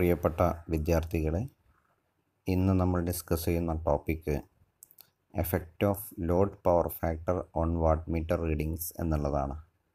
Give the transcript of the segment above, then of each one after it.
പ്രിയപ്പെട്ട വിദ്യാർത്ഥികളെ ഇന്ന് നമ്മൾ ഡിസ്കസ് ചെയ്യുന്ന topic effect of load power factor on watt meter readings എന്നുള്ളതാണ്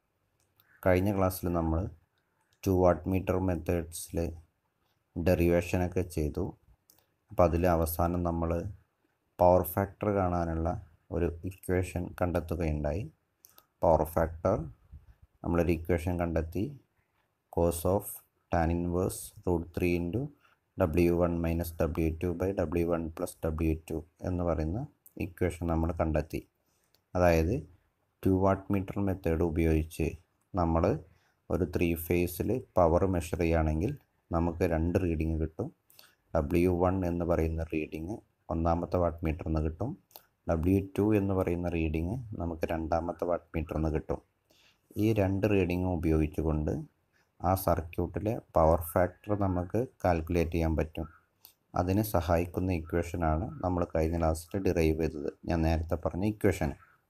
കഴിഞ്ഞ ക്ലാസ്സിൽ നമ്മൾ ടു വാട്ട് മീറ്റർ മെത്തേഡ്സിൽ ഡെറിവേഷനൊക്കെ ചെയ്തു അപ്പോൾ അതിൽ അവസാനം നമ്മൾ പവർ ഫാക്ടർ കാണാനുള്ള ഒരു ഇക്വേഷൻ കണ്ടെത്തുകയുണ്ടായി പവർ ഫാക്ടർ നമ്മളൊരു ഇക്വേഷൻ കണ്ടെത്തി cos of tan inverse root three into W one minus W two by W one plus W two എന്ന് പറയുന്ന ഇക്വേഷൻ നമ്മൾ കണ്ടെത്തി അതായത് ടു വാട്ട് മീറ്റർ മെത്തേഡ് ഉപയോഗിച്ച് നമ്മൾ ഒരു ത്രീ ഫേസിൽ പവർ മെഷർ ചെയ്യുകയാണെങ്കിൽ നമുക്ക് രണ്ട് റീഡിങ് കിട്ടും ഡബ്ല്യു വൺ എന്ന് പറയുന്ന റീഡിങ് ഒന്നാമത്തെ വാട്ട് മീറ്ററിൽ നിന്ന് കിട്ടും ഡബ്ല്യു ടു എന്ന് പറയുന്ന റീഡിങ് നമുക്ക് രണ്ടാമത്തെ വാട്ട് മീറ്ററിൽ നിന്ന് കിട്ടും ഈ രണ്ട് റീഡിങ്ങും ഉപയോഗിച്ചുകൊണ്ട് ആ സർക്യൂട്ടിലെ പവർ ഫാക്ടർ നമുക്ക് കാൽക്കുലേറ്റ് ചെയ്യാൻ പറ്റും അതിന് സഹായിക്കുന്ന ഇക്വേഷനാണ് നമ്മൾ കഴിഞ്ഞ ക്ലാസ്സിൽ ഡിറൈവ് ചെയ്തത് ഞാൻ നേരത്തെ പറഞ്ഞ ഇക്വേഷൻ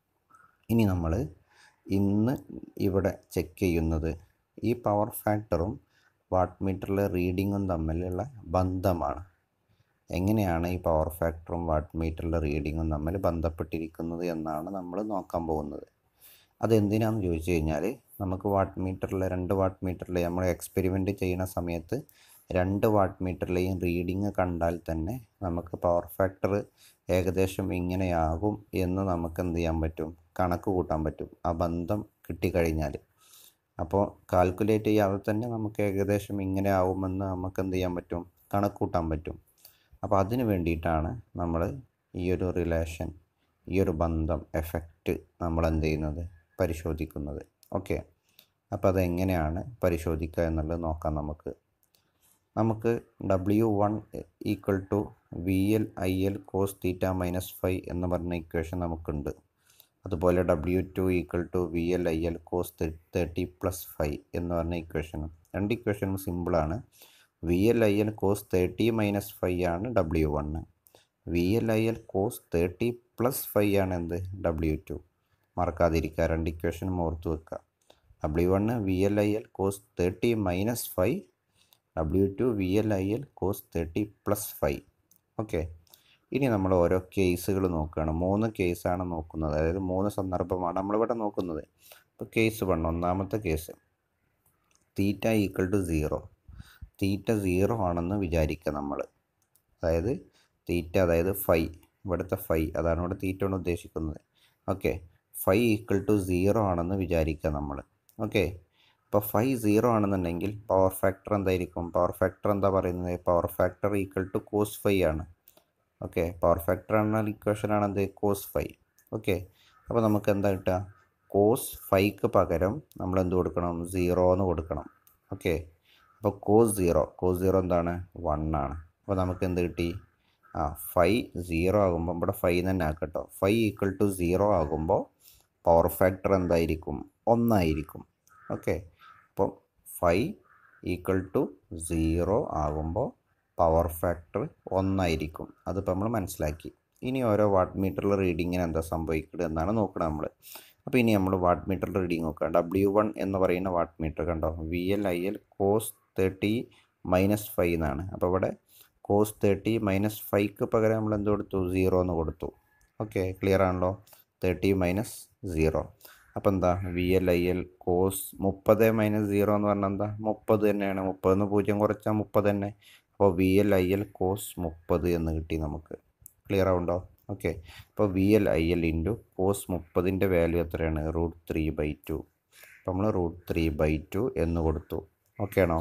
ഇനി നമ്മൾ ഇന്ന് ഇവിടെ ചെക്ക് ചെയ്യുന്നത് ഈ പവർ ഫാക്ടറും വാട്ട് മീറ്ററിലെ റീഡിങ്ങും തമ്മിലുള്ള ബന്ധമാണ് എങ്ങനെയാണ് ഈ പവർ ഫാക്ടറും വാട്ട് മീറ്ററിലെ റീഡിങ്ങും തമ്മിൽ ബന്ധപ്പെട്ടിരിക്കുന്നത് എന്നാണ് നമ്മൾ നോക്കാൻ പോകുന്നത് അതെന്തിനാന്ന് ചോദിച്ചു കഴിഞ്ഞാൽ നമുക്ക് വാട്ട് മീറ്ററിലെ രണ്ട് വാട്ട് മീറ്ററിലെ നമ്മൾ എക്സ്പെരിമെൻ്റ് ചെയ്യുന്ന സമയത്ത് രണ്ട് വാട്ട് മീറ്ററിലെയും റീഡിങ് കണ്ടാൽ തന്നെ നമുക്ക് പവർ ഫാക്ടർ ഏകദേശം ഇങ്ങനെയാകും എന്ന് നമുക്ക് എന്ത് ചെയ്യാൻ പറ്റും കണക്ക് കൂട്ടാൻ പറ്റും ആ ബന്ധം കിട്ടിക്കഴിഞ്ഞാൽ അപ്പോൾ കാൽക്കുലേറ്റ് ചെയ്യാതെ തന്നെ നമുക്ക് ഏകദേശം ഇങ്ങനെ ആവുമെന്ന് നമുക്ക് എന്ത് ചെയ്യാൻ പറ്റും കണക്ക് കൂട്ടാൻ പറ്റും അപ്പോൾ അതിന് വേണ്ടിയിട്ടാണ് നമ്മൾ ഈ ഒരു റിലേഷൻ ഈ ഒരു ബന്ധം എഫക്റ്റ് നമ്മൾ എന്ത് ചെയ്യുന്നത് പരിശോധിക്കുന്നത് ഓക്കെ അപ്പോൾ അതെങ്ങനെയാണ് പരിശോധിക്കുക എന്നുള്ളത് നോക്കാം നമുക്ക് നമുക്ക് W one equal to V L I L cos theta minus phi എന്ന് പറഞ്ഞ ഇക്വേഷൻ നമുക്കുണ്ട് അതുപോലെ W two equal to V L I L cos thirty plus phi എന്ന് പറഞ്ഞ ഇക്വേഷനും രണ്ട് ഇക്വേഷനും സിമ്പിളാണ് V L I L cos thirty minus phi ആണ് W one V L I L cos thirty plus phi ആണ് എന്ത് ഡബ്ല്യു ടു മറക്കാതിരിക്കുക രണ്ട് ഇക്വേഷനും ഓർത്ത് വെക്കുക W one V L I L cos thirty minus phi W two V L I L cos thirty plus phi okay ഇനി നമ്മൾ ഓരോ കേസുകൾ നോക്കുകയാണ് മൂന്ന് കേസാണ് നോക്കുന്നത് അതായത് മൂന്ന് സന്ദർഭമാണ് നമ്മളിവിടെ നോക്കുന്നത് ഇപ്പോൾ കേസ് വൺ ഒന്നാമത്തെ case theta equal to zero theta zero ആണെന്ന് വിചാരിക്കുക നമ്മൾ അതായത് തീറ്റ അതായത് ഫൈ ഇവിടുത്തെ ഫൈ അതാണ് ഇവിടെ തീറ്റ കൊണ്ട് ഉദ്ദേശിക്കുന്നത് okay phi equal to zero ആണെന്ന് വിചാരിക്കുക നമ്മൾ ഓക്കെ ഇപ്പോൾ ഫൈ സീറോ ആണെന്നുണ്ടെങ്കിൽ പവർ ഫാക്ടർ എന്തായിരിക്കും പവർ ഫാക്ടർ എന്താ പറയുന്നത് power factor equal to cos phi ആണ് ഓക്കെ പവർ ഫാക്ടർ എന്ന ഇക്വേഷൻ ആണ് എന്ത് കോസ് ഫൈ ഓക്കെ അപ്പോൾ നമുക്ക് എന്താ കിട്ടുക കോസ് ഫൈക്ക് പകരം നമ്മൾ എന്ത് കൊടുക്കണം സീറോ എന്ന് കൊടുക്കണം ഓക്കെ അപ്പോൾ കോസ് സീറോ കോസ് സീറോ എന്താണ് വൺ ആണ് അപ്പോൾ നമുക്ക് എന്ത് കിട്ടി ആ ഫൈ സീറോ ആകുമ്പോൾ ഇവിടെ ഫൈ തന്നെ ആക്കട്ടോ ഫൈ ഈക്വൽ ടു സീറോ ആകുമ്പോൾ പവർ ഫാക്ടർ എന്തായിരിക്കും ഒന്നായിരിക്കും ഓക്കെ അപ്പോൾ ഫൈ ഈക്വൽ ടു സീറോ ആകുമ്പോൾ പവർ ഫാക്ടർ ഒന്നായിരിക്കും അതിപ്പോൾ നമ്മൾ മനസ്സിലാക്കി ഇനി ഓരോ വാട്ട് മീറ്ററിൽ റീഡിങ്ങിന് എന്താ സംഭവിക്കുന്നത് എന്നാണ് നോക്കുന്നത് നമ്മൾ അപ്പോൾ ഇനി നമ്മൾ വാട്ട് മീറ്ററിൽ റീഡിങ് നോക്കുക ഡബ്ല്യു വൺ എന്ന് പറയുന്ന വാട്ട് മീറ്റർ കണ്ടോ V L I L cos thirty minus phi എന്നാണ് അപ്പോൾ ഇവിടെ കോസ് തേർട്ടി മൈനസ് ഫൈവ്ക്ക് പകരം നമ്മൾ എന്ത് കൊടുത്തു സീറോ എന്ന് കൊടുത്തു ഓക്കെ ക്ലിയർ ആണല്ലോ തേർട്ടി മൈനസ് സീറോ അപ്പോൾ എന്താ V L I L cos മുപ്പത് മൈനസ് സീറോ എന്ന് പറഞ്ഞാൽ എന്താ മുപ്പത് തന്നെയാണ് മുപ്പതിന് പൂജ്യം കുറച്ചാൽ മുപ്പത് തന്നെ അപ്പോൾ V L I L cos മുപ്പത് എന്ന് കിട്ടി നമുക്ക് ക്ലിയർ ആവുണ്ടോ ഓക്കെ അപ്പോൾ V L I L into cos മുപ്പതിൻ്റെ വാല്യൂ എത്രയാണ് റൂട്ട് ത്രീ ബൈ ടു അപ്പോൾ നമ്മൾ റൂട്ട് ത്രീ ബൈ ടു എന്ന് കൊടുത്തു ഓക്കെ ആണോ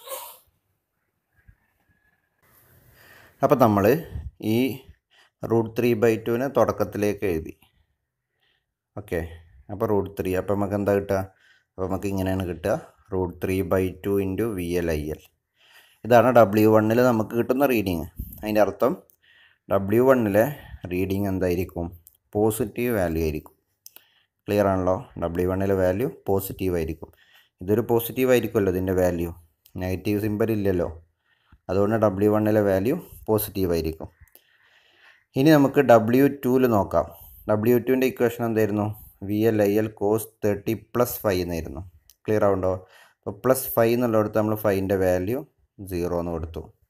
അപ്പോൾ നമ്മൾ ഈ റൂട്ട് ത്രീ ബൈ ടുവിനെ തുടക്കത്തിലേക്ക് എഴുതി ഓക്കെ അപ്പോൾ റൂട്ട് ത്രീ അപ്പോൾ നമുക്ക് എന്താ കിട്ടുക അപ്പോൾ നമുക്ക് ഇങ്ങനെയാണ് കിട്ടുക root three by two into V L I L ഇതാണ് ഡബ്ല്യു വണ്ണിൽ നമുക്ക് കിട്ടുന്ന റീഡിങ് അതിൻ്റെ അർത്ഥം ഡബ്ല്യു വണ്ണിലെ റീഡിങ് എന്തായിരിക്കും പോസിറ്റീവ് വാല്യൂ ആയിരിക്കും ക്ലിയർ ആണല്ലോ ഡബ്ല്യു വണ്ണിലെ വാല്യൂ പോസിറ്റീവ് ആയിരിക്കും ഇതൊരു പോസിറ്റീവ് ആയിരിക്കുമല്ലോ ഇതിൻ്റെ വാല്യൂ നെഗറ്റീവ് സിമ്പൽ ഇല്ലല്ലോ അതുകൊണ്ട് ഡബ്ല്യു വണ്ണിലെ വാല്യൂ പോസിറ്റീവ് ആയിരിക്കും ഇനി നമുക്ക് ഡബ്ല്യു ടുവിൽ നോക്കാം ഡബ്ല്യു ടുവിൻ്റെ ഇക്വേഷൻ എന്തായിരുന്നു V L I L cos thirty plus phi എന്നായിരുന്നു ക്ലിയർ ആവുണ്ടോ അപ്പോൾ പ്ലസ് ഫൈവ് എന്നുള്ളിടത്ത് നമ്മൾ ഫൈവിൻ്റെ വാല്യൂ സീറോ എന്ന് കൊടുത്തു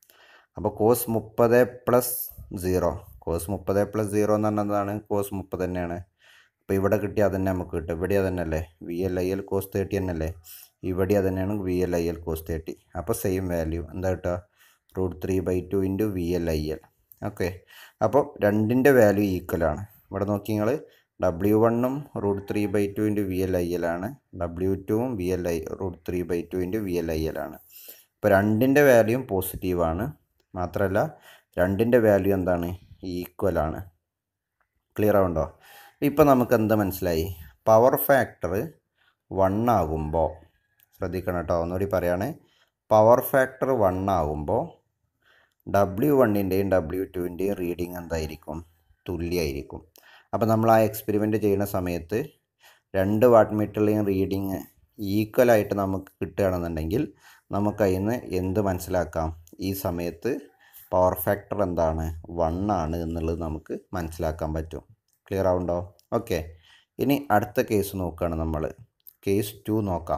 അപ്പോൾ കോസ് മുപ്പത് പ്ലസ് സീറോ കോസ് മുപ്പത് പ്ലസ് സീറോ എന്ന് പറഞ്ഞാൽ എന്താണ് കോസ് മുപ്പത് തന്നെയാണ് അപ്പോൾ ഇവിടെ കിട്ടിയാൽ അതന്നെ നമുക്ക് കിട്ടും ഇവിടെ അതന്നെയല്ലേ V L I L cos thirty തന്നെയല്ലേ ഇവിടെ അതന്നെയാണ് V L I L cos thirty അപ്പോൾ സെയിം വാല്യൂ എന്താ കിട്ടുക root three by two into V L I L okay അപ്പോൾ രണ്ടിൻ്റെ വാല്യൂ ഈക്വലാണ് ഇവിടെ നോക്കി നിങ്ങൾ ഡബ്ല്യു വണ്ണും root three by two into V L I L ആണ് ഡബ്ല്യു ടുവും V L I root three by two into V L I L ആണ് അപ്പോൾ രണ്ടിൻ്റെ വാല്യൂയും പോസിറ്റീവാണ് മാത്രമല്ല രണ്ടിൻ്റെ വാല്യൂ എന്താണ് ഈക്വൽ ആണ് ക്ലിയർ ആവുണ്ടോ ഇപ്പോൾ നമുക്ക് എന്താ മനസ്സിലായി പവർ ഫാക്ടർ വൺ ആകുമ്പോൾ ശ്രദ്ധിക്കണം കേട്ടോ ഒന്നുകൂടി പറയുകയാണ് പവർ ഫാക്ടർ വൺ ആകുമ്പോൾ ഡബ്ല്യു വണ്ണിൻ്റെയും ഡബ്ല്യു ടുവിൻ്റെയും റീഡിങ് എന്തായിരിക്കും തുല്യമായിരിക്കും അപ്പോൾ നമ്മൾ ആ എക്സ്പെരിമെൻ്റ് ചെയ്യുന്ന സമയത്ത് രണ്ട് വാട്ട് മീറ്ററിലെയും റീഡിങ് ഈക്വലായിട്ട് നമുക്ക് കിട്ടുകയാണെന്നുണ്ടെങ്കിൽ നമുക്ക് അതിൽ നിന്ന് എന്ത് മനസ്സിലാക്കാം ഈ സമയത്ത് പവർ ഫാക്ടർ എന്താണ് വൺ ആണ് എന്നുള്ളത് നമുക്ക് മനസ്സിലാക്കാൻ പറ്റും ക്ലിയർ ആവുണ്ടോ ഓക്കെ ഇനി അടുത്ത കേസ് നോക്കുകയാണ് നമ്മൾ കേസ് ടു നോക്കാം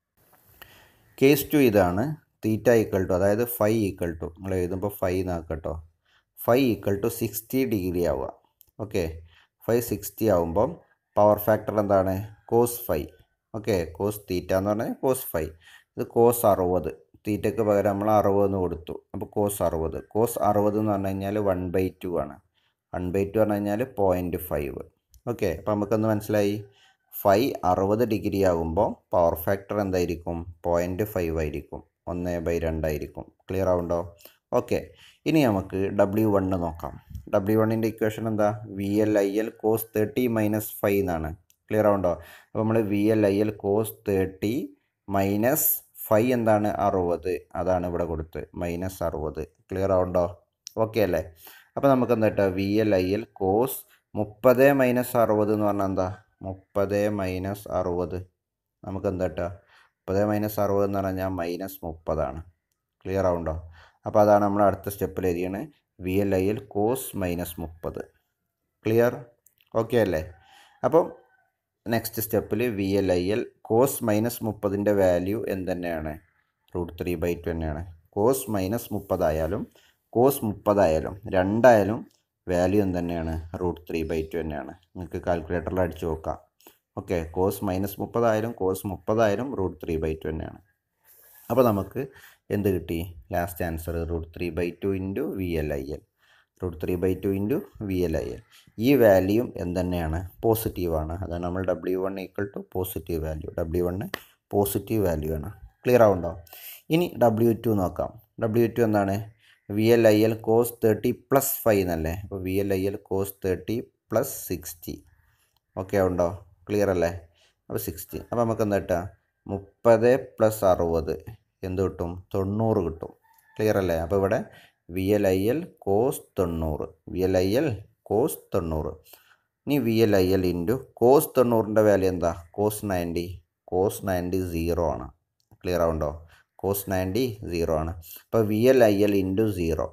കേസ് ടു ഇതാണ് തീറ്റ ഈക്വൽ ടു അതായത് ഫൈവ് ഈക്വൽ ടു നിങ്ങൾ എഴുതുമ്പോൾ ഫൈവ് നാക്കട്ടോ phi equal to sixty degree ആവുക ഓക്കെ ഫൈവ് സിക്സ്റ്റി ആവുമ്പം പവർ ഫാക്ടർ എന്താണ് cos phi okay cos theta എന്ന് പറഞ്ഞാൽ കോസ് ഫൈവ് ഇത് കോസ് അറുപത് തീറ്റയ്ക്ക് പകരം നമ്മൾ അറുപതെന്ന് കൊടുത്തു അപ്പോൾ കോസ് അറുപത് കോസ് അറുപത് എന്ന് പറഞ്ഞു കഴിഞ്ഞാൽ വൺ ബൈ ടു ആണ് വൺ ബൈ ടു പറഞ്ഞു കഴിഞ്ഞാൽ പോയിൻറ്റ് ഫൈവ് ഓക്കെ അപ്പോൾ നമുക്കൊന്ന് മനസ്സിലായി ഫൈവ് അറുപത് ഡിഗ്രി ആകുമ്പോൾ പവർ ഫാക്ടർ എന്തായിരിക്കും പോയിൻറ്റ് ഫൈവ് ആയിരിക്കും ഒന്ന് ബൈ രണ്ടായിരിക്കും ക്ലിയർ ആവുണ്ടോ ഓക്കെ ഇനി നമുക്ക് ഡബ്ല്യു വണ്ണ് നോക്കാം ഡബ്ല്യു വണ്ണിൻ്റെ ഇക്വേഷൻ എന്താ V L I L cos thirty minus phi എന്നാണ് ക്ലിയർ ആവുണ്ടോ അപ്പോൾ നമ്മൾ V L I L cos thirty minus phi എന്താണ് അറുപത് അതാണ് ഇവിടെ കൊടുത്ത് മൈനസ് അറുപത് ക്ലിയർ ആവുണ്ടോ ഓക്കെ അല്ലേ അപ്പോൾ നമുക്ക് എന്താ കേട്ടോ V L I L cos മുപ്പത് മൈനസ് അറുപത് എന്ന് പറഞ്ഞാൽ എന്താ മുപ്പത് മൈനസ് അറുപത് നമുക്ക് എന്താ കേട്ടോ മുപ്പത് മൈനസ് അറുപത് എന്ന് പറഞ്ഞാൽ മൈനസ് മുപ്പതാണ് ക്ലിയർ ആവുണ്ടോ അപ്പോൾ അതാണ് നമ്മൾ അടുത്ത സ്റ്റെപ്പിൽ എഴുതിയാണ് V L I L cos minus മുപ്പത് ക്ലിയർ ഓക്കെ അല്ലേ അപ്പം നെക്സ്റ്റ് സ്റ്റെപ്പിൽ V L I L cos minus മുപ്പതിൻ്റെ വാല്യൂ എന്ത് തന്നെയാണ് റൂട്ട് ത്രീ ബൈ ടു തന്നെയാണ് കോസ് മൈനസ് മുപ്പതായാലും കോസ് മുപ്പതായാലും രണ്ടായാലും വാല്യൂ എന്ത് തന്നെയാണ് റൂട്ട് ത്രീ ബൈ ടു തന്നെയാണ് നിങ്ങൾക്ക് കാൽക്കുലേറ്ററിൽ അടിച്ചു നോക്കാം ഓക്കെ കോസ് മൈനസ് മുപ്പതായാലും കോസ് മുപ്പതായാലും റൂട്ട് ത്രീ ബൈ ടു തന്നെയാണ് അപ്പോൾ നമുക്ക് എന്ത് കിട്ടി last answer root three by two into V L I L root three by two into V L I L ഈ വാല്യൂം എന്തുതന്നെയാണ് പോസിറ്റീവാണ് അതാണ് നമ്മൾ W one equal to positive value W one positive value ആണ് ക്ലിയർ ആവുണ്ടോ ഇനി W two നോക്കാം ഡബ്ല്യു ടു എന്താണ് V L I L cos thirty plus five എന്നല്ലേ അപ്പോൾ V L I L cos thirty plus sixty okay ഉണ്ടോ clear അല്ലേ അപ്പോൾ സിക്സ്റ്റി അപ്പോൾ നമുക്ക് എന്താ കിട്ടുക മുപ്പത് പ്ലസ് അറുപത് എന്ത് കിട്ടും തൊണ്ണൂറ് കിട്ടും ക്ലിയർ അല്ലേ അപ്പോൾ ഇവിടെ V L I L cos തൊണ്ണൂറ് V L I L cos തൊണ്ണൂറ് ഇനി V L I L into cos തൊണ്ണൂറിൻ്റെ വാല്യൂ എന്താ cos ninety cos ninety zero ആണ് ക്ലിയർ ആവുണ്ടോ കോസ് നയൻറ്റി സീറോ ആണ് അപ്പോൾ V L I L into zero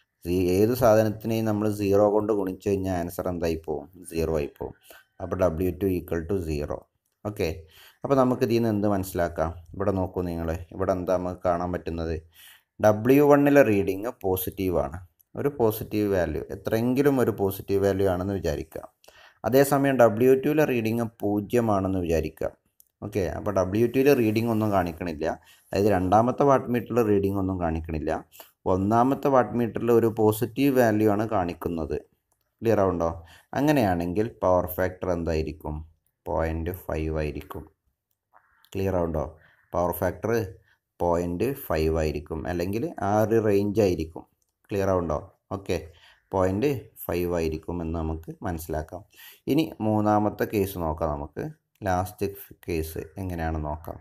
ഏത് സാധനത്തിനെയും നമ്മൾ സീറോ കൊണ്ട് ഗുണിച്ച് കഴിഞ്ഞാൽ ആൻസർ എന്തായി പോവും സീറോ ആയി പോവും അപ്പോൾ W two equal to zero okay അപ്പോൾ നമുക്ക് ഇതിൽ നിന്ന് എന്ത് മനസ്സിലാക്കാം ഇവിടെ നോക്കൂ നിങ്ങൾ ഇവിടെ എന്താ നമുക്ക് കാണാൻ പറ്റുന്നത് ഡബ്ല്യു വണ്ണിലെ റീഡിങ് പോസിറ്റീവാണ് ഒരു പോസിറ്റീവ് വാല്യൂ എത്രയെങ്കിലും ഒരു പോസിറ്റീവ് വാല്യൂ ആണെന്ന് വിചാരിക്കുക അതേസമയം ഡബ്ല്യു ടുവിലെ റീഡിങ് പൂജ്യമാണെന്ന് വിചാരിക്കുക ഓക്കെ അപ്പോൾ ഡബ്ല്യു ടുവിലെ റീഡിംഗ് ഒന്നും കാണിക്കണില്ല അതായത് രണ്ടാമത്തെ വാട്ട് മീറ്ററിൽ റീഡിംഗ് ഒന്നും കാണിക്കണില്ല ഒന്നാമത്തെ വാട്ട് മീറ്ററിൽ ഒരു പോസിറ്റീവ് വാല്യൂ ആണ് കാണിക്കുന്നത് ക്ലിയർ ആവുണ്ടോ അങ്ങനെയാണെങ്കിൽ പവർ ഫാക്ടർ എന്തായിരിക്കും പോയിൻറ്റ് ഫൈവ് ആയിരിക്കും ക്ലിയർ ആവുണ്ടോ പവർ ഫാക്ടർ പോയിൻറ്റ് ഫൈവ് ആയിരിക്കും അല്ലെങ്കിൽ ആ ഒരു റേഞ്ച് ആയിരിക്കും ക്ലിയർ ആവുണ്ടോ ഓക്കെ പോയിൻറ്റ് ഫൈവ് ആയിരിക്കും എന്ന് നമുക്ക് മനസ്സിലാക്കാം ഇനി മൂന്നാമത്തെ കേസ് നോക്കാം നമുക്ക് ലാസ്റ്റ് കേസ് എങ്ങനെയാണെന്ന് നോക്കാം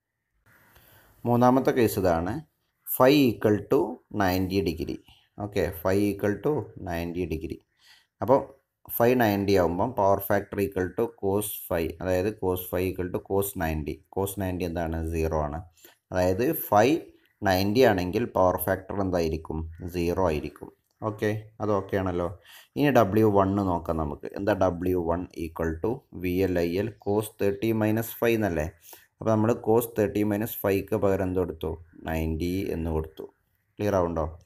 മൂന്നാമത്തെ കേസ് ഇതാണ് five equal to ninety degree okay five equal to ninety degree അപ്പോൾ ഫൈവ് നയൻറ്റി ആകുമ്പം power factor equal to cos five അതായത് cos five equal to cos ninety cos ninety എന്താണ് സീറോ ആണ് അതായത് ഫൈവ് നയൻറ്റി ആണെങ്കിൽ power factor എന്തായിരിക്കും zero ആയിരിക്കും okay അത് ഓക്കെ ആണല്ലോ ഇനി ഡബ്ല്യു വണ്ണ് നോക്കാം നമുക്ക് എന്താ W one equal to V L I L cos thirty minus five എന്നല്ലേ അപ്പോൾ നമ്മൾ കോസ് തേർട്ടി മൈനസ് ഫൈവ്ക്ക് പകരം എന്ത് കൊടുത്തു നയൻറ്റി എന്ന് കൊടുത്തു ക്ലിയർ ആവുണ്ടോ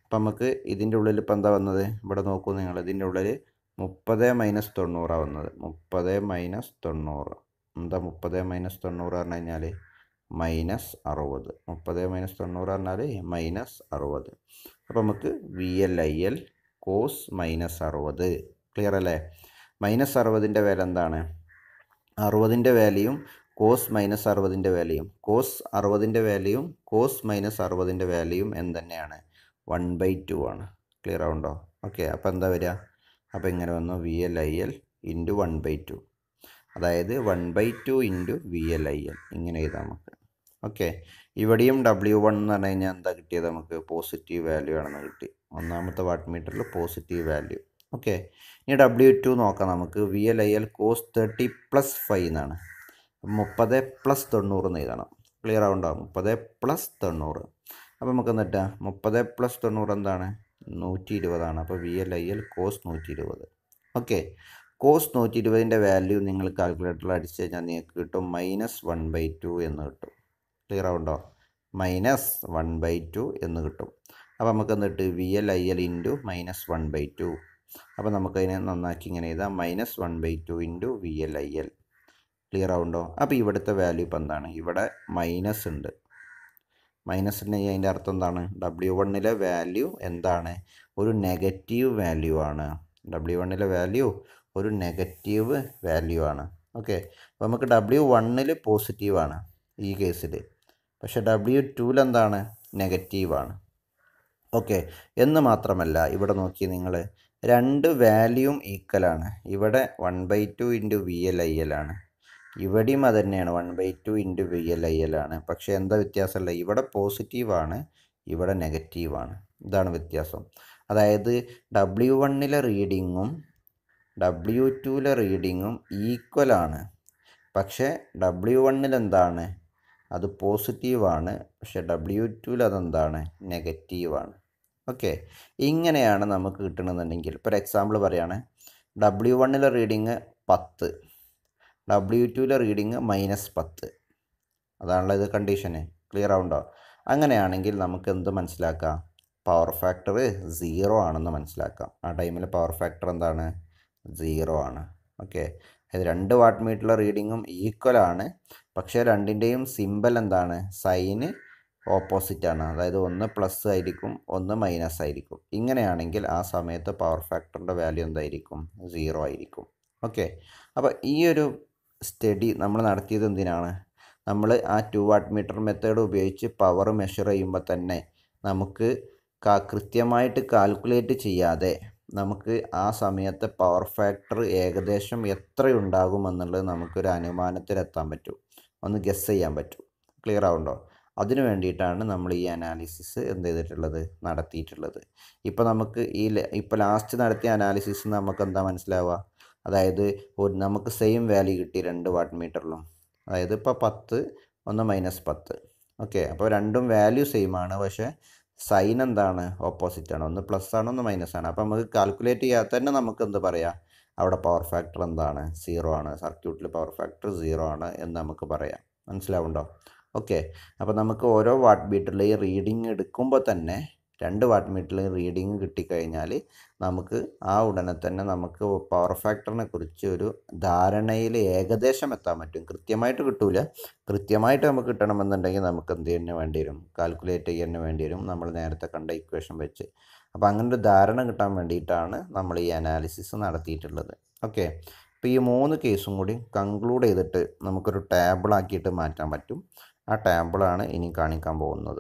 അപ്പം നമുക്ക് ഇതിൻ്റെ ഉള്ളിൽ ഇപ്പം എന്താ വന്നത് ഇവിടെ നോക്കൂ നിങ്ങൾ ഇതിൻ്റെ ഉള്ളിൽ മുപ്പത് മൈനസ് തൊണ്ണൂറാണ് വന്നത് മുപ്പത് മൈനസ് തൊണ്ണൂറ് എന്താ മുപ്പത് മൈനസ് തൊണ്ണൂറ് പറഞ്ഞു കഴിഞ്ഞാൽ മൈനസ് അറുപത് മുപ്പത് മൈനസ് തൊണ്ണൂറ് പറഞ്ഞാൽ മൈനസ് അറുപത് അപ്പോൾ നമുക്ക് V L I L cos minus അറുപത് ക്ലിയർ അല്ലേ മൈനസ് അറുപതിൻ്റെ വില എന്താണ് അറുപതിൻ്റെ വാല്യൂയും കോസ് മൈനസ് അറുപതിൻ്റെ വാല്യൂയും കോസ് അറുപതിൻ്റെ വാല്യൂയും കോസ് മൈനസ് അറുപതിൻ്റെ വാല്യൂയും എന്ത് തന്നെയാണ് വൺ ബൈ ടു ആണ് ക്ലിയർ ആവുണ്ടോ ഓക്കെ അപ്പോൾ എന്താ വരിക അപ്പോൾ ഇങ്ങനെ വന്നു V L I L into one by two അതായത് one by two into V L I L ഇങ്ങനെ എഴുതാം നമുക്ക് ഓക്കെ ഇവിടെയും ഡബ്ല്യു വൺ എന്ന് പറഞ്ഞു കഴിഞ്ഞാൽ എന്താ കിട്ടിയത് നമുക്ക് പോസിറ്റീവ് വാല്യൂ ആണെന്ന് കിട്ടി ഒന്നാമത്തെ വാട്ട് മീറ്ററിൽ പോസിറ്റീവ് വാല്യൂ ഓക്കെ ഇനി ഡബ്ല്യു ടു നോക്കാം നമുക്ക് V L I L cos thirty plus five എന്നാണ് മുപ്പത് പ്ലസ് തൊണ്ണൂറ് എന്ന് എഴുതണം ക്ലിയർ ആവുണ്ടോ മുപ്പത് പ്ലസ് തൊണ്ണൂറ് അപ്പോൾ നമുക്ക് എന്നിട്ടാ മുപ്പത് പ്ലസ് തൊണ്ണൂറ് എന്താണ് നൂറ്റി ഇരുപതാണ് അപ്പോൾ V L I L cos നൂറ്റി ഇരുപത് ഓക്കെ കോസ് നൂറ്റി ഇരുപതിൻ്റെ വാല്യൂ നിങ്ങൾ കാൽക്കുലേറ്ററിൽ അടിച്ചു കഴിഞ്ഞാൽ നിങ്ങൾക്ക് കിട്ടും മൈനസ് വൺ ബൈ ടു എന്ന് കിട്ടും ക്ലിയർ ആവുണ്ടോ മൈനസ് വൺ ബൈ ടു എന്ന് കിട്ടും അപ്പോൾ നമുക്ക് എന്നിട്ട് V L I L into minus one by two അപ്പോൾ നമുക്കതിനെ നന്നാക്കി ഇങ്ങനെ എഴുതാം minus one by two into V L I L clear ആവുണ്ടോ അപ്പോൾ ഇവിടുത്തെ വാല്യൂ ഇപ്പം എന്താണ് ഇവിടെ മൈനസ് ഉണ്ട് മൈനസ് ഉണ്ടെങ്കിൽ അതിൻ്റെ അർത്ഥം എന്താണ് ഡബ്ല്യു വണ്ണിലെ വാല്യൂ എന്താണ് ഒരു നെഗറ്റീവ് വാല്യൂ ആണ് ഡബ്ല്യു വണ്ണിലെ വാല്യൂ ഒരു നെഗറ്റീവ് വാല്യൂ ആണ് ഓക്കെ അപ്പോൾ നമുക്ക് ഡബ്ല്യു വണ്ണിൽ പോസിറ്റീവാണ് ഈ കേസിൽ പക്ഷേ ഡബ്ല്യു ടുവിൽ എന്താണ് നെഗറ്റീവാണ് ഓക്കെ എന്ന് മാത്രമല്ല ഇവിടെ നോക്കി നിങ്ങൾ രണ്ട് വാല്യൂം ഈക്വലാണ് ഇവിടെ one by two into V L I L ആണ് ഇവിടെയും അത് തന്നെയാണ് one by two into V L I L ആണ് പക്ഷേ എന്താ വ്യത്യാസമല്ല ഇവിടെ പോസിറ്റീവാണ് ഇവിടെ നെഗറ്റീവാണ് ഇതാണ് വ്യത്യാസം അതായത് ഡബ്ല്യു വണ്ണിലെ റീഡിങ്ങും ഡബ്ല്യു ടുവിലെ റീഡിങ്ങും ഈക്വലാണ് പക്ഷേ ഡബ്ല്യു വണ്ണിൽ എന്താണ് അത് പോസിറ്റീവാണ് പക്ഷേ ഡബ്ല്യു ടുവിൽ അതെന്താണ് നെഗറ്റീവാണ് ഓക്കെ ഇങ്ങനെയാണ് നമുക്ക് കിട്ടണമെന്നുണ്ടെങ്കിൽ ഇപ്പോൾ ഒരു എക്സാമ്പിൾ പറയുകയാണ് ഡബ്ല്യു വണ്ണിലെ റീഡിങ് പത്ത് ഡബ്ല്യു ടുവിലെ റീഡിങ് മൈനസ് പത്ത് അതാണല്ലോ ഇത് കണ്ടീഷന് ക്ലിയർ ആവുണ്ടോ അങ്ങനെയാണെങ്കിൽ നമുക്ക് എന്ത് മനസ്സിലാക്കാം പവർ ഫാക്ടർ സീറോ ആണെന്ന് മനസ്സിലാക്കാം ആ ടൈമിൽ പവർ ഫാക്ടർ എന്താണ് സീറോ ആണ് ഓക്കെ അതായത് രണ്ട് വാട്ട് മീറ്ററിലെ റീഡിങ്ങും ഈക്വൽ ആണ് പക്ഷേ രണ്ടിൻ്റെയും സിമ്പൽ എന്താണ് സൈന് ഓപ്പോസിറ്റ് ആണ് അതായത് ഒന്ന് പ്ലസ് ആയിരിക്കും ഒന്ന് മൈനസ് ആയിരിക്കും ഇങ്ങനെയാണെങ്കിൽ ആ സമയത്ത് പവർ ഫാക്ടറിൻ്റെ വാല്യൂ എന്തായിരിക്കും സീറോ ആയിരിക്കും ഓക്കെ അപ്പോൾ ഈ ഒരു സ്റ്റഡി നമ്മൾ നടത്തിയത് എന്തിനാണ് നമ്മൾ ആ ടു വാട്ട് മീറ്റർ മെത്തേഡ് ഉപയോഗിച്ച് പവർ മെഷർ ചെയ്യുമ്പോൾ തന്നെ നമുക്ക് കൃത്യമായിട്ട് കാൽക്കുലേറ്റ് ചെയ്യാതെ നമുക്ക് ആ സമയത്ത് പവർ ഫാക്ടർ ഏകദേശം എത്രയുണ്ടാകുമെന്നുള്ളത് നമുക്കൊരു അനുമാനത്തിലെത്താൻ പറ്റും ഒന്ന് ഗസ് ചെയ്യാൻ പറ്റും ക്ലിയർ ആവുണ്ടോ അതിനു വേണ്ടിയിട്ടാണ് നമ്മൾ ഈ അനാലിസിസ് എന്ത് ചെയ്തിട്ടുള്ളത് നടത്തിയിട്ടുള്ളത് ഇപ്പോൾ നമുക്ക് ഈ ഇപ്പോൾ ലാസ്റ്റ് നടത്തിയ അനാലിസിസ് നമുക്ക് എന്താ മനസ്സിലാവുക അതായത് ഒരു നമുക്ക് സെയിം വാല്യൂ കിട്ടി രണ്ട് വാട്ട് മീറ്ററിലും അതായത് ഇപ്പോൾ പത്ത് ഒന്ന് മൈനസ് പത്ത് ഓക്കെ അപ്പോൾ രണ്ടും വാല്യൂ സെയിം ആണ് പക്ഷേ സൈൻ എന്താണ് ഓപ്പോസിറ്റ് ആണ് ഒന്ന് പ്ലസ് ആണ് ഒന്ന് മൈനസ് ആണ് അപ്പോൾ നമുക്ക് കാൽക്കുലേറ്റ് ചെയ്യാതെ തന്നെ നമുക്ക് എന്ത് പറയാം അവിടെ പവർ ഫാക്ടർ എന്താണ് സീറോ ആണ് സർക്യൂട്ടിൽ പവർ ഫാക്ടർ സീറോ ആണ് എന്ന് നമുക്ക് പറയാം മനസ്സിലാവുണ്ടോ ഓക്കെ അപ്പോൾ നമുക്ക് ഓരോ വാട്ട് മീറ്ററിലെയും റീഡിങ് എടുക്കുമ്പോൾ തന്നെ രണ്ട് വാട്ട് മീറ്ററിലെയും റീഡിങ് കിട്ടിക്കഴിഞ്ഞാൽ നമുക്ക് ആ ഉടനെ തന്നെ നമുക്ക് പവർ ഫാക്ടറിനെ കുറിച്ച് ഒരു ധാരണയിൽ ഏകദേശം എത്താൻ പറ്റും കൃത്യമായിട്ട് കിട്ടൂല കൃത്യമായിട്ട് നമുക്ക് കിട്ടണമെന്നുണ്ടെങ്കിൽ നമുക്ക് എന്ത് തന്നെ വേണ്ടി വരും കാൽക്കുലേറ്റ് ചെയ്യാൻ വേണ്ടി വരും നമ്മൾ നേരത്തെ കണ്ട ഇക്വേഷൻ വെച്ച് അപ്പോൾ അങ്ങനെ ഒരു ധാരണ കിട്ടാൻ വേണ്ടിയിട്ടാണ് നമ്മൾ ഈ അനാലിസിസ് നടത്തിയിട്ടുള്ളത് ഓക്കെ അപ്പോൾ ഈ മൂന്ന് കേസും കൂടി കൺക്ലൂഡ് ചെയ്തിട്ട് നമുക്കൊരു ടേബിളാക്കിയിട്ട് മാറ്റാൻ പറ്റും ആ ടേബിളാണ് ഇനി കാണിക്കാൻ പോകുന്നത്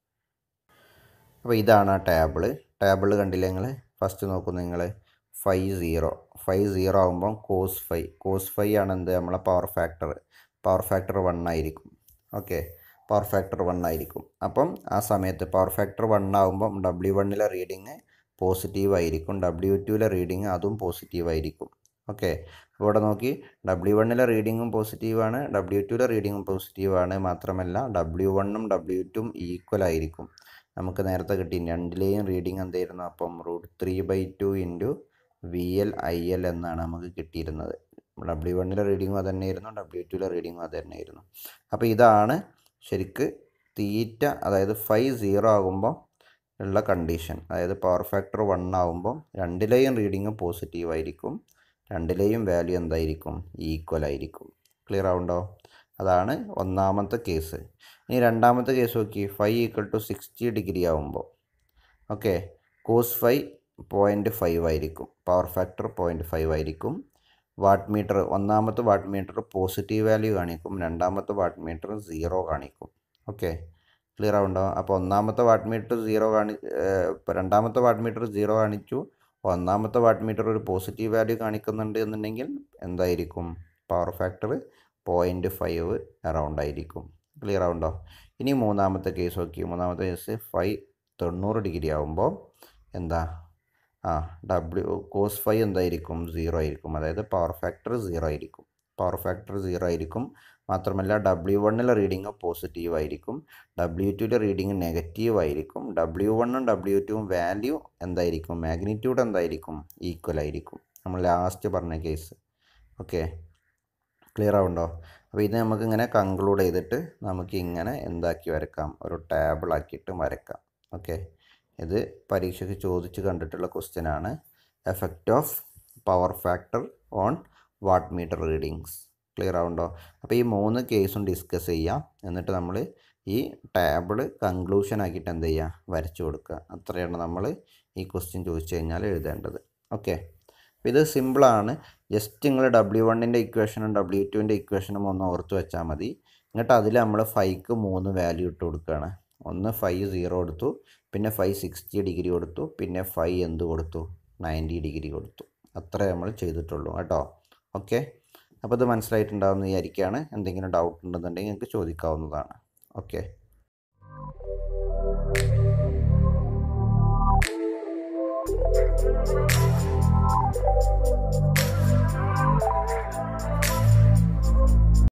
അപ്പോൾ ഇതാണ് ആ ടേബിള് ടേബിൾ കണ്ടില്ലേ നിങ്ങൾ ഫസ്റ്റ് നോക്കും നിങ്ങൾ ഫൈവ് സീറോ ഫൈവ് സീറോ ആകുമ്പം കോസ് ഫൈവ് കോസ് ഫൈവ് ആണ് എന്ത് നമ്മളെ power factor power factor one ആയിരിക്കും ഓക്കെ പവർ ഫാക്ടർ വൺ ആയിരിക്കും അപ്പം ആ സമയത്ത് പവർ ഫാക്ടർ വൺ ആകുമ്പം ഡബ്ല്യു വണ്ണിലെ റീഡിങ് പോസിറ്റീവ് ആയിരിക്കും ഡബ്ല്യു ടുവിലെ റീഡിങ് അതും പോസിറ്റീവ് ആയിരിക്കും ഓക്കെ അപ്പോൾ ഇവിടെ നോക്കി ഡബ്ല്യു വണ്ണിലെ റീഡിങ്ങും പോസിറ്റീവാണ് ഡബ്ല്യു ടുവിലെ റീഡിങ്ങും പോസിറ്റീവാണ് മാത്രമല്ല ഡബ്ല്യു വണ്ണും ഡബ്ല്യു ടും ഈക്വൽ ആയിരിക്കും നമുക്ക് നേരത്തെ കിട്ടി രണ്ടിലെയും റീഡിങ് എന്തായിരുന്നു അപ്പം root three by two into V L I L എന്നാണ് നമുക്ക് കിട്ടിയിരുന്നത് ഡബ്ല്യു വണ്ണിലെ റീഡിങ്ങും അത് തന്നെയായിരുന്നു ഡബ്ല്യു ടുവിലെ റീഡിങ്ങും അത് തന്നെയായിരുന്നു അപ്പോൾ ഇതാണ് ശരിക്ക് തീറ്റ അതായത് ഫൈവ് സീറോ ആകുമ്പോൾ ഉള്ള കണ്ടീഷൻ അതായത് പവർ ഫാക്ടർ വൺ ആവുമ്പോൾ രണ്ടിലെയും റീഡിങ് പോസിറ്റീവ് ആയിരിക്കും രണ്ടിലെയും വാല്യൂ എന്തായിരിക്കും ഈക്വൽ ആയിരിക്കും ക്ലിയർ ആവുണ്ടോ അതാണ് ഒന്നാമത്തെ കേസ് ഇനി രണ്ടാമത്തെ കേസ് നോക്കി five equal to sixty degree ആവുമ്പോൾ okay cos five point five ആയിരിക്കും പവർ ഫാക്ടർ പോയിൻറ്റ് ഫൈവ് ആയിരിക്കും വാട്ട് മീറ്റർ ഒന്നാമത്തെ വാട്ട് മീറ്റർ പോസിറ്റീവ് വാല്യൂ കാണിക്കും രണ്ടാമത്തെ വാട്ട് മീറ്റർ സീറോ കാണിക്കും ഓക്കെ ക്ലിയർ ആവുണ്ടോ അപ്പോൾ ഒന്നാമത്തെ വാട്ട് മീറ്റർ സീറോ കാണി ഇപ്പോൾ രണ്ടാമത്തെ വാട്ട് മീറ്റർ സീറോ കാണിച്ചു ഒന്നാമത്തെ വാട്ട് മീറ്റർ ഒരു പോസിറ്റീവ് വാല്യൂ കാണിക്കുന്നുണ്ട് എന്നുണ്ടെങ്കിൽ എന്തായിരിക്കും power factor point five around ആയിരിക്കും ക്ലിയർ ആവുണ്ടോ ഇനി മൂന്നാമത്തെ കേസ് നോക്കി മൂന്നാമത്തെ കേസ് ഫൈവ് തൊണ്ണൂറ് ഡിഗ്രി ആകുമ്പോൾ എന്താ ആ ഡബ്ല്യു കോസ് ഫൈവ് എന്തായിരിക്കും സീറോ ആയിരിക്കും അതായത് പവർ ഫാക്ടർ സീറോ ആയിരിക്കും പവർ ഫാക്ടർ സീറോ ആയിരിക്കും മാത്രമല്ല ഡബ്ല്യു വണ്ണിലെ റീഡിങ് പോസിറ്റീവ് ആയിരിക്കും ഡബ്ല്യു ടുവിലെ റീഡിങ് നെഗറ്റീവ് ആയിരിക്കും ഡബ്ല്യു വണ്ണും ഡബ്ല്യു ടുവും വാല്യൂ എന്തായിരിക്കും മാഗ്നിറ്റ്യൂഡ് എന്തായിരിക്കും ഈക്വൽ ആയിരിക്കും നമ്മൾ ലാസ്റ്റ് പറഞ്ഞ കേസ് ഓക്കെ ക്ലിയർ ആവുണ്ടോ അപ്പോൾ ഇത് നമുക്കിങ്ങനെ കൺക്ലൂഡ് ചെയ്തിട്ട് നമുക്ക് ഇങ്ങനെ എന്താക്കി വരക്കാം ഒരു ടേബിൾ ആക്കിയിട്ട് വരക്കാം ഓക്കെ ഇത് പരീക്ഷയ്ക്ക് ചോദിച്ച് കണ്ടിട്ടുള്ള ക്വസ്റ്റ്യൻ ആണ് effect of power factor on watt meter readings clear ആവുണ്ടോ അപ്പോൾ ഈ മൂന്ന് കേസും ഡിസ്കസ് ചെയ്യാം എന്നിട്ട് നമ്മൾ ഈ ടേബിൾ കൺക്ലൂഷൻ ആക്കിയിട്ട് എന്ത് ചെയ്യുക വരച്ചു കൊടുക്കുക അത്രയാണ് നമ്മൾ ഈ ക്വസ്റ്റ്യൻ ചോദിച്ചു കഴിഞ്ഞാൽ എഴുതേണ്ടത് ഓക്കെ അപ്പോൾ ഇത് സിമ്പിളാണ് ജസ്റ്റ് നിങ്ങൾ ഡബ്ല്യു വണ്ണിൻ്റെ ഇക്വേഷനും ഡബ്ല്യു ടുവിൻ്റെ ഇക്വേഷനും ഒന്ന് ഓർത്ത് വെച്ചാൽ മതി എന്നിട്ട് അതിൽ നമ്മൾ ഫൈക്ക് മൂന്ന് വാല്യൂ ഇട്ട് കൊടുക്കുകയാണ് ഒന്ന് ഫൈവ് സീറോ കൊടുത്തു പിന്നെ ഫൈവ് സിക്സ്റ്റി ഡിഗ്രി കൊടുത്തു പിന്നെ ഫൈവ് എന്ത് കൊടുത്തു നയൻറ്റി ഡിഗ്രി കൊടുത്തു അത്രേ നമ്മൾ ചെയ്തിട്ടുള്ളൂ കേട്ടോ ഓക്കെ അപ്പോൾ ഇത് മനസ്സിലായിട്ടുണ്ടാവുമെന്ന് വിചാരിക്കുകയാണ് എന്തെങ്കിലും ഡൗട്ട് ഉണ്ടെന്നുണ്ടെങ്കിൽ നിങ്ങൾക്ക് ചോദിക്കാവുന്നതാണ് ഓക്കെ